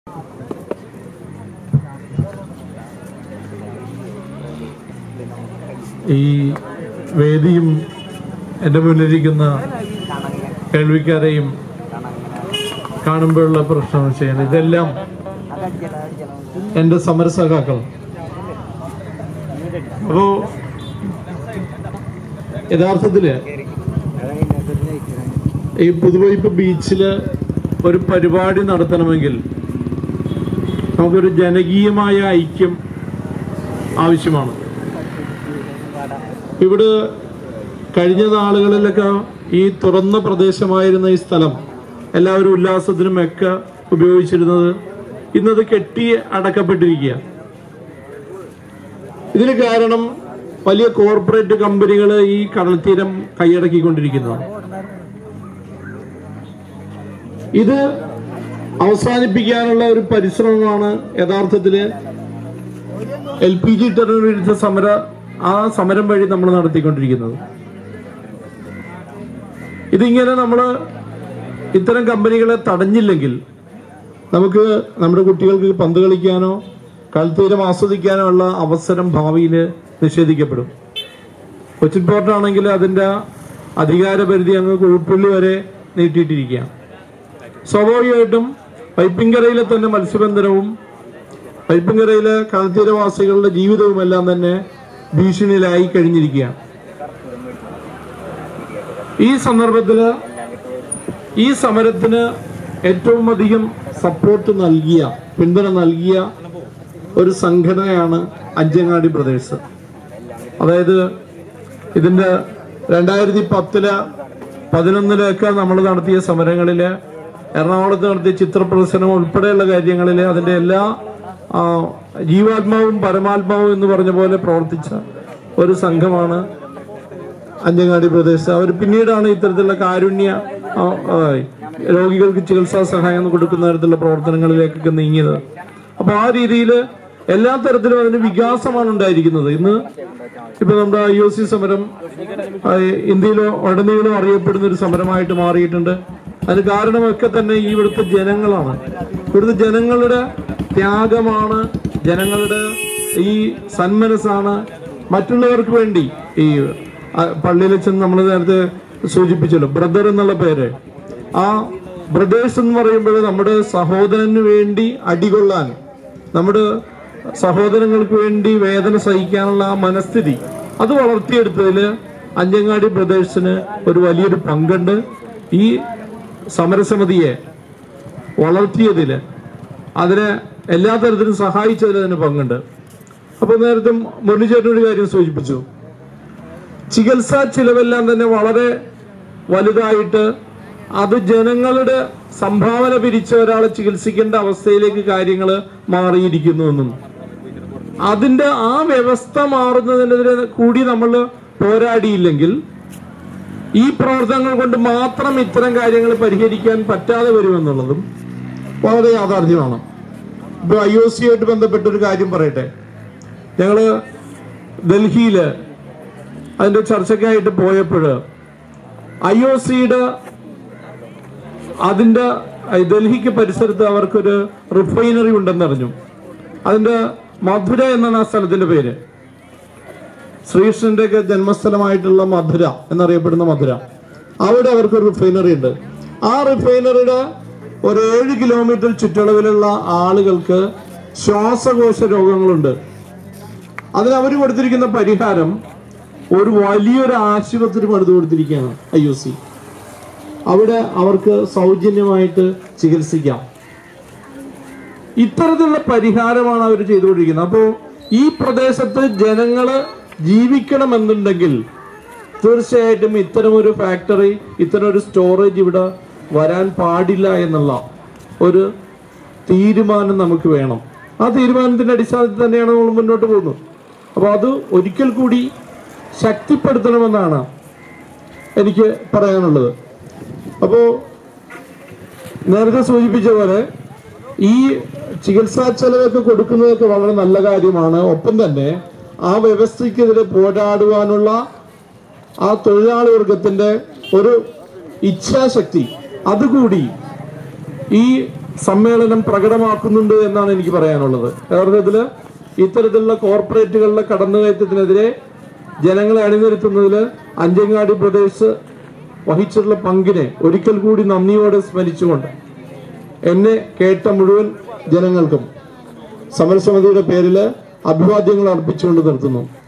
ഈ വേദിയും എൻ്റെ മുന്നിലിരിക്കുന്ന കേൾവിക്കാരെയും കാണുമ്പോഴുള്ള പ്രശ്നം ചെയ്യണം ഇതെല്ലാം എൻ്റെ സമരസഖാക്കൾ അപ്പോ യഥാർത്ഥത്തില് ഈ പുതുവൈപ്പ് ബീച്ചില് ഒരു പരിപാടി നടത്തണമെങ്കിൽ നമുക്കൊരു ജനകീയമായ ഐക്യം ആവശ്യമാണ് ഇവിടെ കഴിഞ്ഞ നാളുകളിലൊക്കെ ഈ തുറന്ന പ്രദേശമായിരുന്ന ഈ സ്ഥലം എല്ലാവരും ഉല്ലാസത്തിനും ഒക്കെ ഉപയോഗിച്ചിരുന്നത് ഇന്നത് കെട്ടി അടക്കപ്പെട്ടിരിക്കുക ഇതിന് കാരണം വലിയ കോർപ്പറേറ്റ് കമ്പനികൾ ഈ കടൽത്തീരം കൈയടക്കിക്കൊണ്ടിരിക്കുന്നതാണ് ഇത് അവസാനിപ്പിക്കാനുള്ള ഒരു പരിശ്രമമാണ് യഥാർത്ഥത്തില് എൽ പി ജി ടെറർ വിരുദ്ധ സമര ആ സമരം വഴി നമ്മൾ നടത്തിക്കൊണ്ടിരിക്കുന്നത് ഇതിങ്ങനെ നമ്മൾ ഇത്തരം കമ്പനികളെ തടഞ്ഞില്ലെങ്കിൽ നമുക്ക് നമ്മുടെ കുട്ടികൾക്ക് പന്ത് കളിക്കാനോ കളിത്തീരം ആസ്വദിക്കാനോ ഉള്ള അവസരം ഭാവിയിൽ നിഷേധിക്കപ്പെടും കൊച്ചിൻ പോർട്ടാണെങ്കിൽ അതിൻ്റെ അധികാര പരിധി അങ്ങ് കുഴുപ്പുള്ളി വരെ നീട്ടിയിട്ടിരിക്കുകയാണ് സ്വാഭാവികമായിട്ടും പൈപ്പിൻകരയിലെ തന്നെ മത്സ്യബന്ധനവും പൈപ്പിൻകരയിലെ കടൽത്തീരവാസികളുടെ ജീവിതവുമെല്ലാം തന്നെ ഭീഷണിയിലായി കഴിഞ്ഞിരിക്കുകയാണ് ഈ സന്ദർഭത്തില് ഈ സമരത്തിന് ഏറ്റവും അധികം സപ്പോർട്ട് നൽകിയ പിന്തുണ നൽകിയ ഒരു സംഘടനയാണ് അഞ്ചങ്ങാടി ബ്രദേഴ്സ് അതായത് ഇതിന്റെ രണ്ടായിരത്തി പത്തില് പതിനൊന്നിലൊക്കെ നമ്മൾ നടത്തിയ സമരങ്ങളില് എറണാകുളത്ത് നടത്തിയ ചിത്രപ്രദർശനം ഉൾപ്പെടെയുള്ള കാര്യങ്ങളിൽ അതിന്റെ എല്ലാ ആ, ജീവാത്മാവും പരമാത്മാവും എന്ന് പറഞ്ഞ പോലെ പ്രവർത്തിച്ച ഒരു സംഘമാണ് അഞ്ചങ്ങാടി പ്രദേശത്ത് അവർ പിന്നീടാണ് ഇത്തരത്തിലുള്ള കാരുണ്യ ആ, ആ, രോഗികൾക്ക് ചികിത്സാ സഹായം കൊടുക്കുന്ന തരത്തിലുള്ള പ്രവർത്തനങ്ങളിലേക്കൊക്കെ നീങ്ങിയത് അപ്പൊ ആ രീതിയിൽ എല്ലാ തരത്തിലും അതിന് വികാസമാണ് ഉണ്ടായിരിക്കുന്നത് ഇന്ന് ഇപ്പൊ നമ്മുടെ ഐ ഒ സി സമരം ആ, ഇന്ത്യയിൽ ഉടനീളം അറിയപ്പെടുന്ന ഒരു സമരമായിട്ട് മാറിയിട്ടുണ്ട് അതിന് കാരണമൊക്കെ തന്നെ ഈ ഇവിടുത്തെ ജനങ്ങളാണ് ഇവിടുത്തെ ജനങ്ങളുടെ ത്യാഗമാണ് ജനങ്ങളുടെ ഈ സന്മനസ്സാണ് മറ്റുള്ളവർക്ക് വേണ്ടി ഈ ആ, പള്ളിയിൽ ചെന്ന് നമ്മൾ നേരത്തെ സൂചിപ്പിച്ചല്ലോ ബ്രദർ എന്നുള്ള പേര് ആ ബ്രദേഴ്സ് എന്ന് പറയുമ്പോൾ നമ്മുടെ സഹോദരന് വേണ്ടി അടികൊള്ളാൻ നമ്മുടെ സഹോദരങ്ങൾക്ക് വേണ്ടി വേദന സഹിക്കാനുള്ള ആ മനസ്ഥിതി അത് വളർത്തിയെടുത്തതിൽ അഞ്ചങ്ങാടി ബ്രദേഴ്സിന് ഒരു വലിയൊരു പങ്കുണ്ട് ഈ സമരസമിതിയെ വളർത്തിയതിൽ അതിനെ എല്ലാ തരത്തിലും സഹായിച്ചതിൽ അതിന് പങ്കുണ്ട് അപ്പൊ നേരത്തെ മുരളിച്ചേട്ടൻ ഒരു കാര്യം സൂചിപ്പിച്ചു ചികിത്സാ ചിലവെല്ലാം തന്നെ വളരെ വലുതായിട്ട് അത് ജനങ്ങളുടെ സംഭാവന പിരിച്ച ഒരാളെ ചികിത്സിക്കേണ്ട അവസ്ഥയിലേക്ക് കാര്യങ്ങൾ മാറിയിരിക്കുന്നു എന്നും അതിന്റെ ആ വ്യവസ്ഥ മാറുന്നതിനെതിരെ കൂടി നമ്മൾ പോരാടിയില്ലെങ്കിൽ ഈ പ്രവർത്തനങ്ങൾ കൊണ്ട് മാത്രം ഇത്തരം കാര്യങ്ങൾ പരിഹരിക്കാൻ പറ്റാതെ വരുമെന്നുള്ളതും വളരെ യാഥാർത്ഥ്യമാണ് ഇപ്പൊ ഐ ഒ സി ആയിട്ട് ബന്ധപ്പെട്ട ഒരു കാര്യം പറയട്ടെ ഞങ്ങള് ഡൽഹിയില് അതിന്റെ ചർച്ചയ്ക്കായിട്ട് പോയപ്പോൾ ഐ ഒ സിയുടെ അതിന്റെ ഈ ഡൽഹിക്ക് പരിസരത്ത് അവർക്കൊരു റിഫൈനറി ഉണ്ടെന്നറിഞ്ഞു അതിന്റെ മധുര എന്നാണ് ആ സ്ഥലത്തിന്റെ പേര് ശ്രീകൃഷ്ണന്റെ ഒക്കെ ജന്മസ്ഥലമായിട്ടുള്ള മധുര എന്നറിയപ്പെടുന്ന മധുര അവിടെ അവർക്ക് ഒരു റിഫൈനറി ഉണ്ട് ആ റിഫൈനറിയുടെ ഒരു ഏഴ് കിലോമീറ്റർ ചുറ്റളവിലുള്ള ആളുകൾക്ക് ശ്വാസകോശ രോഗങ്ങളുണ്ട് അതിന് അവർ കൊടുത്തിരിക്കുന്ന പരിഹാരം ഒരു വലിയൊരു ആശുപത്രി പണിത് കൊടുത്തിരിക്കുകയാണ് ഐ ഒ സി അവിടെ അവർക്ക് സൗജന്യമായിട്ട് ചികിത്സിക്കാം ഇത്തരത്തിലുള്ള പരിഹാരമാണ് അവർ ചെയ്തുകൊണ്ടിരിക്കുന്നത് അപ്പോൾ ഈ പ്രദേശത്ത് ജനങ്ങള് ജീവിക്കണമെന്നുണ്ടെങ്കിൽ തീർച്ചയായിട്ടും ഇത്തരം ഒരു ഫാക്ടറി ഇത്തരം ഒരു സ്റ്റോറേജ് ഇവിടെ വരാൻ പാടില്ല എന്നുള്ള ഒരു തീരുമാനം നമുക്ക് വേണം ആ തീരുമാനത്തിന്റെ അടിസ്ഥാനത്തിൽ തന്നെയാണ് നമ്മൾ മുന്നോട്ട് പോകുന്നത് അപ്പോൾ അത് ഒരിക്കൽ കൂടി ശക്തിപ്പെടുത്തണമെന്നാണ് എനിക്ക് പറയാനുള്ളത് അപ്പോൾ നേരത്തെ സൂചിപ്പിച്ച പോലെ ഈ ചികിത്സാ ചെലവൊക്കെ കൊടുക്കുന്നതൊക്കെ വളരെ നല്ല കാര്യമാണ് ഒപ്പം തന്നെ ആ വ്യവസ്ഥയ്ക്കെതിരെ പോരാടുവാനുള്ള ആ തൊഴിലാളി വർഗത്തിന്റെ ഒരു ഇച്ഛാശക്തി അതുകൂടി ഈ സമ്മേളനം പ്രകടമാക്കുന്നുണ്ട് എന്നാണ് എനിക്ക് പറയാനുള്ളത് യഥാർത്ഥത്തില് ഇത്തരത്തിലുള്ള കോർപ്പറേറ്റുകളുടെ കടന്നുകയറ്റത്തിനെതിരെ ജനങ്ങളെ അണിനിരത്തുന്നതിൽ അഞ്ചങ്ങാടി പ്രദേശ് വഹിച്ചിട്ടുള്ള പങ്കിനെ ഒരിക്കൽ കൂടി നന്ദിയോടെ സ്മരിച്ചുകൊണ്ട് എന്നെ കേട്ട മുഴുവൻ ജനങ്ങൾക്കും സമരസമിതിയുടെ പേരിൽ അഭിവാദ്യങ്ങൾ അർപ്പിച്ചുകൊണ്ട് നിർത്തുന്നു